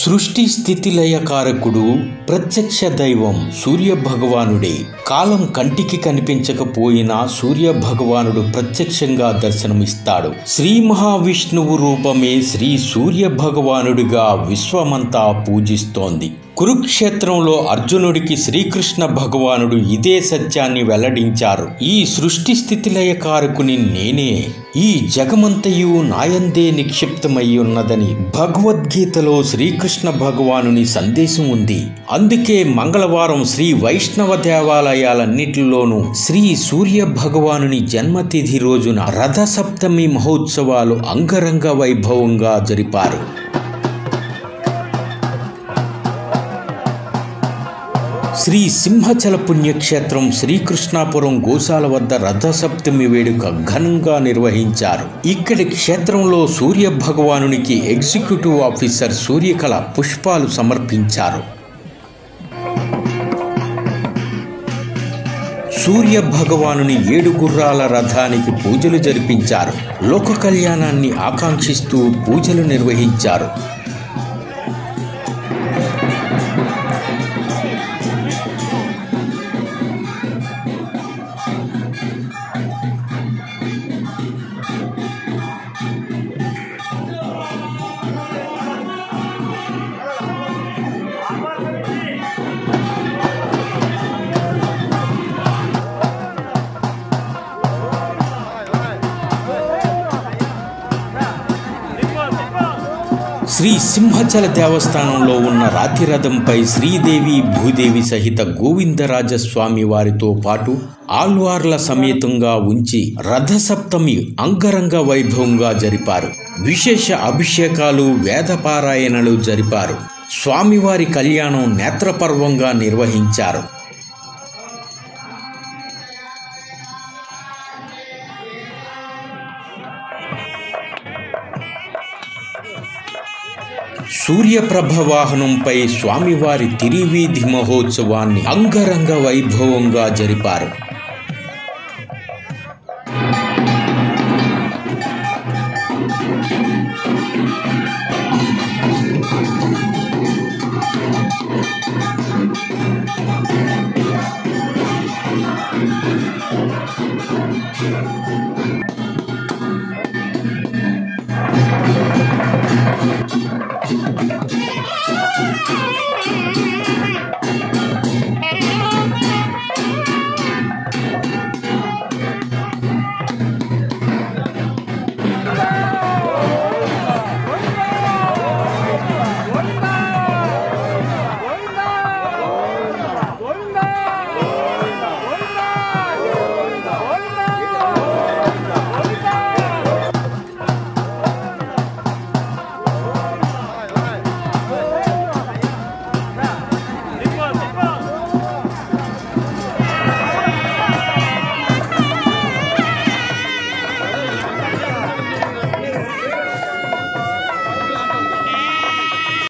సృష్టి స్థితి లయకారకుడు ప్రత్యక్ష దైవం సూర్య భగవానుడే కాలం కంటికి కనిపించకపోయినా సూర్య భగవానుడు ప్రత్యక్షంగా దర్శనమిస్తాడు శ్రీ మహావిష్ణువు రూపమే శ్రీ సూర్య భగవానుడిగా విశ్వమంతా పూజిస్తోంది కురుక్షేత్రంలో అర్జునుడికి శ్రీకృష్ణ భగవానుడు ఇదే సత్యాన్ని వెల్లడించారు ఈ సృష్టి స్థితి లయకారకుని నేనే ఈ జగమంతయు నాయందే నిక్షిప్తమై ఉన్నదని భగవద్గీతలో శ్రీకృష్ణ భగవానుని సందేశం ఉంది అందుకే మంగళవారం శ్రీ వైష్ణవ దేవాలయాలన్నిటిలోనూ శ్రీ సూర్య భగవానుని జన్మతిథి రోజున రథసప్తమి మహోత్సవాలు అంగరంగ వైభవంగా జరిపారు శ్రీ సింహచల పుణ్యక్షేత్రం శ్రీకృష్ణాపురం గోశాల వద్ద రథసప్తమి వేడుక ఘనంగా నిర్వహించారు ఇక్కడి క్షేత్రంలో సూర్య భగవానునికి ఎగ్జిక్యూటివ్ ఆఫీసర్ సూర్యకళ పుష్పాలు సమర్పించారు సూర్య భగవానుని ఏడు గుర్రాల రథానికి పూజలు జరిపించారు లోక కళ్యాణాన్ని ఆకాంక్షిస్తూ పూజలు నిర్వహించారు శ్రీ సింహచల దేవస్థానంలో ఉన్న రాతిరథంపై శ్రీదేవి భూదేవి సహిత గోవిందరాజస్వామి వారితో పాటు ఆల్వార్ల సమేతంగా ఉంచి రథసప్తమి అంగరంగ వైభవంగా జరిపారు విశేష అభిషేకాలు వేదపారాయణలు జరిపారు స్వామివారి కళ్యాణం నేత్రపర్వంగా నిర్వహించారు సూర్యప్రభ వాహనంపై స్వామివారి తిరివీధి మహోత్సవాన్ని అంగరంగ వైభవంగా జరిపారు